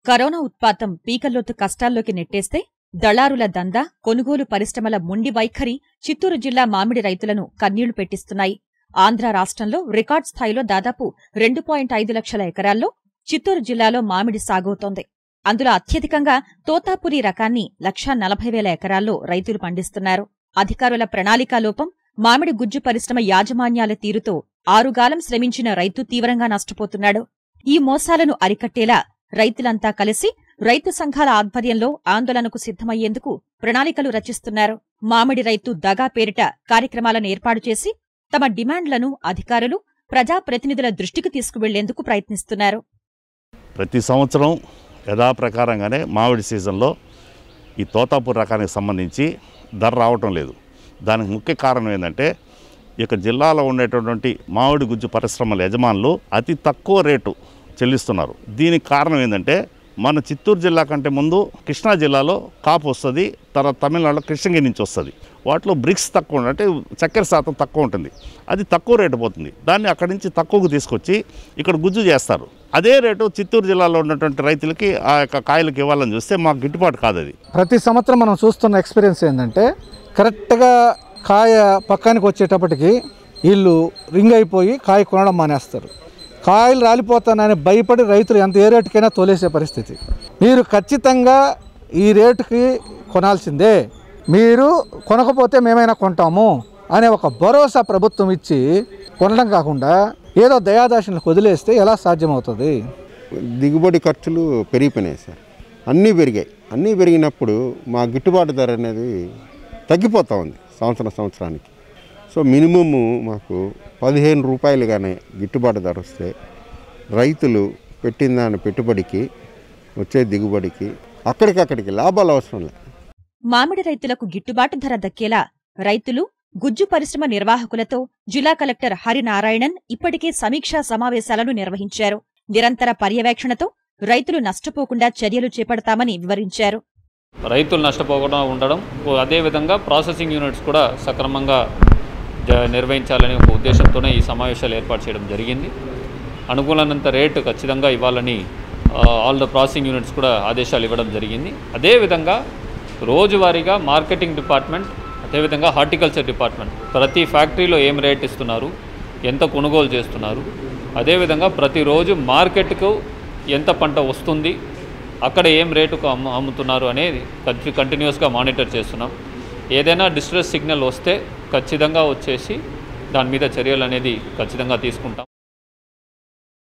corona ఉత్పాతం పీకల్లోతు కష్టాల్లోకి నెట్టేస్తే దళారుల దందా కొనుగోలు పరిశ్రమల మొండి వైఖరి చిత్తూరు జిల్లా మామిడి రైతులను కన్నీళ్లు పెట్టిస్తున్నాయి ఆంధ్ర రాష్ట్రంలో రికార్డ్ స్థాయిలో దాదాపు రెండు పాయింట్ ఐదు లక్షల ఎకరాల్లో చిత్తూరు జిల్లాలో మామిడి సాగవుతోంది అందులో అత్యధికంగా తోతాపురి రకాన్ని లక్షా నలభై వేల ఎకరాల్లో రైతులు పండిస్తున్నారు అధికారుల ప్రణాళికా లోపం మామిడి గుజ్జు పరిశ్రమ యాజమాన్యాల తీరుతో ఆరుగాలం శ్రమించిన రైతు తీవ్రంగా నష్టపోతున్నాడు ఈ మోసాలను అరికట్టేలా రైతులంతా కలిసి రైతు సంఘాల ఆధ్వర్యంలో ఆందోళనకు సిద్ధమయ్యేందుకు ప్రణాళికలు రచిస్తున్నారు మామిడి రైతు దగా పేరిట కార్యక్రమాలను ఏర్పాటు చేసి తమ డిమాండ్లను అధికారులు ప్రజాప్రతినిధుల దృష్టికి తీసుకువెళ్లేందుకు ప్రయత్నిస్తున్నారు ప్రతి సంవత్సరం యథాప్రకారంగానే మామిడి సీజన్లో ఈ తోతాపూర్ రకానికి సంబంధించి ధర రావటం లేదు దానికి ముఖ్య కారణం ఏంటంటే ఈ యొక్క జిల్లాలో ఉండేటటువంటి మామిడి గుజ్జు పరిశ్రమల యజమానులు అతి తక్కువ రేటు చెల్లిస్తున్నారు దీనికి కారణం ఏంటంటే మన చిత్తూరు జిల్లా కంటే ముందు కృష్ణా జిల్లాలో కాపు వస్తుంది తర్వాత తమిళనాడులో కృష్ణగిరి నుంచి వస్తుంది వాటిలో బ్రిక్స్ తక్కువ ఉంటుంది అంటే చక్కెర శాతం తక్కువ ఉంటుంది అది తక్కువ రేటు పోతుంది దాన్ని అక్కడి నుంచి తక్కువకు తీసుకొచ్చి ఇక్కడ గుజ్జు చేస్తారు అదే రేటు చిత్తూరు జిల్లాలో ఉన్నటువంటి రైతులకి ఆ యొక్క కాయలకు ఇవ్వాలని చూస్తే మాకు గిట్టుబాటు కాదు అది ప్రతి సంవత్సరం మనం చూస్తున్న ఎక్స్పీరియన్స్ ఏంటంటే కరెక్ట్గా కాయ పక్కానికి వచ్చేటప్పటికి వీళ్ళు రింగ్ అయిపోయి కాయ కొనడం మానేస్తారు కాయలు రాలిపోతానని భయపడి రైతులు ఎంత ఏ రేటుకైనా తోలేసే పరిస్థితి మీరు ఖచ్చితంగా ఈ రేటుకి కొనాల్సిందే మీరు కొనకపోతే మేమైనా కొంటాము అనే ఒక భరోసా ప్రభుత్వం ఇచ్చి కొనడం కాకుండా ఏదో దయాదాశలకు వదిలేస్తే ఎలా సాధ్యమవుతుంది దిగుబడి ఖర్చులు పెరిగిపోయినాయి సార్ అన్నీ పెరిగాయి అన్నీ పెరిగినప్పుడు మా గిట్టుబాటు ధర అనేది తగ్గిపోతూ ఉంది సంవత్సరం సంవత్సరానికి సో మినిమము మాకు పదిహేను రూపాయలుగానే గిట్టుబాటు ధర వస్తే రైతులు పెట్టిన దాని పెట్టుబడికి వచ్చే దిగుబడికి అక్కడికక్కడికి లాభాలు అవసరం లేదు మామిడి రైతులకు గిట్టుబాటు ధర దక్కేలా రైతులు గుజ్జు పరిశ్రమ నిర్వాహకులతో జిల్లా కలెక్టర్ హరినారాయణన్ ఇప్పటికే సమీక్షా సమావేశాలను నిర్వహించారు నిరంతర పర్యవేక్షణతో రైతులు నష్టపోకుండా చర్యలు చేపడతామని వివరించారు రైతులు నష్టపోకుండా ఉండడం ఓ అదేవిధంగా ప్రాసెసింగ్ యూనిట్స్ కూడా సక్రమంగా జ- నిర్వహించాలనే ఒక ఉద్దేశంతోనే ఈ సమావేశాలు ఏర్పాటు చేయడం జరిగింది అనుకూలనంత రేటు ఖచ్చితంగా ఇవ్వాలని ఆల్ ద ప్రాసెసింగ్ యూనిట్స్ కూడా ఆదేశాలు ఇవ్వడం జరిగింది అదేవిధంగా రోజువారీగా మార్కెటింగ్ డిపార్ట్మెంట్ అదేవిధంగా హార్టికల్చర్ డిపార్ట్మెంట్ ప్రతి ఫ్యాక్టరీలో ఏం రేట్ ఇస్తున్నారు ఎంత కొనుగోలు చేస్తున్నారు అదేవిధంగా ప్రతిరోజు మార్కెట్కు ఎంత పంట వస్తుంది అక్కడ ఏం రేటుకు అమ్ము అమ్ముతున్నారు అనేది కంటి కంటిన్యూస్గా మానిటర్ చేస్తున్నాం ఏదైనా డిస్ట్రెస్ సిగ్నల్ వస్తే ఖచ్చితంగా వచ్చేసి దాని మీద చర్యలు అనేది ఖచ్చితంగా తీసుకుంటాం